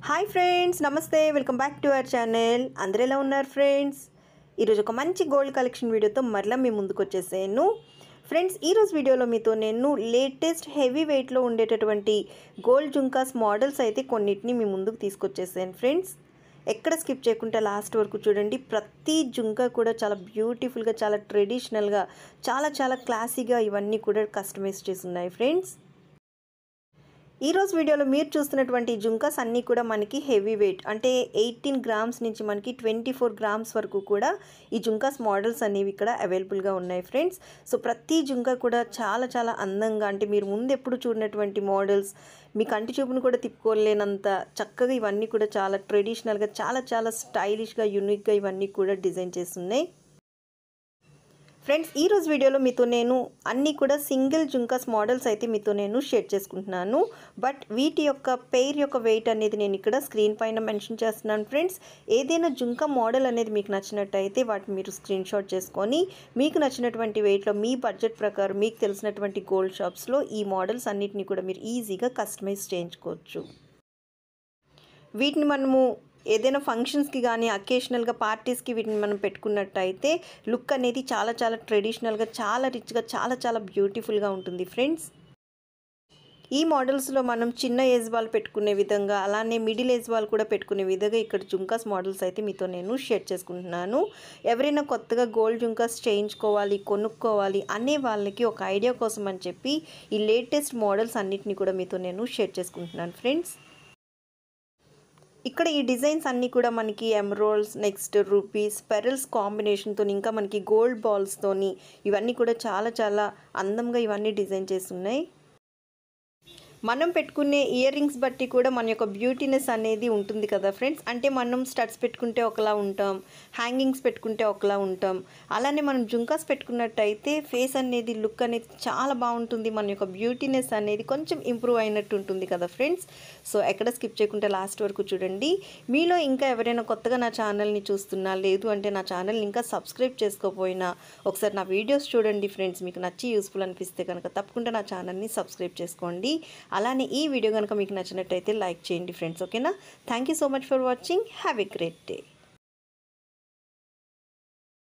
hi friends నమస్తే welcome back to our channel అందరూ ఎలా ఉన్నారు ఫ్రెండ్స్ ఈరోజు ఒక మంచి గోల్డ్ కలెక్షన్ వీడియోతో మరలా మీ ముందుకు వచ్చేసాను ఫ్రెండ్స్ ఈరోజు వీడియోలో మీతో నేను లేటెస్ట్ హెవీ వెయిట్లో ఉండేటటువంటి గోల్డ్ జుంకాస్ మోడల్స్ అయితే కొన్నిటిని మీ ముందుకు తీసుకొచ్చేసాను ఫ్రెండ్స్ ఎక్కడ స్కిప్ చేయకుండా లాస్ట్ వరకు చూడండి ప్రతి జుంకా కూడా చాలా బ్యూటిఫుల్గా చాలా ట్రెడిషనల్గా చాలా చాలా క్లాసీగా ఇవన్నీ కూడా కస్టమైజ్ చేసి ఉన్నాయి ఫ్రెండ్స్ ఈరోజు వీడియోలో మీరు చూస్తున్నటువంటి జుంకాస్ అన్నీ కూడా మనకి హెవీ వెయిట్ అంటే ఎయిటీన్ గ్రామ్స్ నుంచి మనకి ట్వంటీ ఫోర్ గ్రామ్స్ వరకు కూడా ఈ జుంకాస్ మోడల్స్ అనేవి ఇక్కడ అవైలబుల్గా ఉన్నాయి ఫ్రెండ్స్ సో ప్రతి జుంకా కూడా చాలా చాలా అందంగా అంటే మీరు ముందు ఎప్పుడు చూడనటువంటి మోడల్స్ మీ కంటి చూపును కూడా తిప్పుకోలేనంత చక్కగా ఇవన్నీ కూడా చాలా ట్రెడిషనల్గా చాలా చాలా స్టైలిష్గా యూనిక్గా ఇవన్నీ కూడా డిజైన్ చేస్తున్నాయి ఫ్రెండ్స్ ఈ రోజు వీడియోలో మీతో నేను అన్నీ కూడా సింగిల్ జుంకాస్ మోడల్స్ అయితే మీతో నేను షేర్ చేసుకుంటున్నాను బట్ వీటి యొక్క పెయిర్ యొక్క వెయిట్ అనేది నేను ఇక్కడ స్క్రీన్ పైన మెన్షన్ చేస్తున్నాను ఫ్రెండ్స్ ఏదైనా జుంకా మోడల్ అనేది మీకు నచ్చినట్టయితే వాటిని మీరు స్క్రీన్ షాట్ చేసుకొని మీకు నచ్చినటువంటి వెయిట్లో మీ బడ్జెట్ ప్రకారం మీకు తెలిసినటువంటి గోల్డ్ షాప్స్లో ఈ మోడల్స్ అన్నిటిని కూడా మీరు ఈజీగా కస్టమైజ్ చేయించుకోవచ్చు వీటిని మనము ఏదైనా ఫంక్షన్స్కి కానీ అకేషనల్గా పార్టీస్కి వీటిని మనం పెట్టుకున్నట్టయితే లుక్ అనేది చాలా చాలా ట్రెడిషనల్గా చాలా రిచ్గా చాలా చాలా బ్యూటిఫుల్గా ఉంటుంది ఫ్రెండ్స్ ఈ మోడల్స్లో మనం చిన్న ఏజ్ వాళ్ళు పెట్టుకునే విధంగా అలానే మిడిల్ ఏజ్ వాళ్ళు కూడా పెట్టుకునే విధంగా ఇక్కడ జుంకాస్ మోడల్స్ అయితే మీతో నేను షేర్ చేసుకుంటున్నాను ఎవరైనా కొత్తగా గోల్డ్ జుంకాస్ చేయించుకోవాలి కొనుక్కోవాలి అనే వాళ్ళకి ఒక ఐడియా కోసం అని చెప్పి ఈ లేటెస్ట్ మోడల్స్ అన్నిటిని కూడా మీతో నేను షేర్ చేసుకుంటున్నాను ఫ్రెండ్స్ ఇక్కడ ఈ డిజైన్స్ అన్నీ కూడా మనకి ఎమరోల్స్ నెక్స్ట్ రూపీస్ పెరల్స్ కాంబినేషన్తో ఇంకా మనకి గోల్డ్ బాల్స్తోని ఇవన్నీ కూడా చాలా చాలా అందంగా ఇవన్నీ డిజైన్ చేసి ఉన్నాయి మనం పెట్టుకునే ఇయర్ రింగ్స్ బట్టి కూడా మన యొక్క బ్యూటీనెస్ అనేది ఉంటుంది కదా ఫ్రెండ్స్ అంటే మనం స్టడ్స్ పెట్టుకుంటే ఒకలా ఉంటాం హ్యాంగింగ్స్ పెట్టుకుంటే ఒకలా ఉంటాం అలానే మనం జుంకాస్ పెట్టుకున్నట్టయితే ఫేస్ అనేది లుక్ అనేది చాలా బాగుంటుంది మన యొక్క బ్యూటీనెస్ అనేది కొంచెం ఇంప్రూవ్ అయినట్టు ఉంటుంది కదా ఫ్రెండ్స్ సో ఎక్కడ స్కిప్ చేయకుండా లాస్ట్ వరకు చూడండి మీలో ఇంకా ఎవరైనా కొత్తగా నా ఛానల్ని చూస్తున్నా లేదు అంటే నా ఛానల్ని ఇంకా సబ్స్క్రైబ్ చేసుకోపోయినా ఒకసారి నా వీడియోస్ చూడండి ఫ్రెండ్స్ మీకు నచ్చి యూస్ఫుల్ అనిపిస్తే కనుక తప్పకుండా నా ఛానల్ని సబ్స్క్రైబ్ చేసుకోండి అలానే ఈ వీడియో కనుక మీకు నచ్చినట్టయితే లైక్ చేయండి ఫ్రెండ్స్ ఓకేనా thank you so much for watching have a great day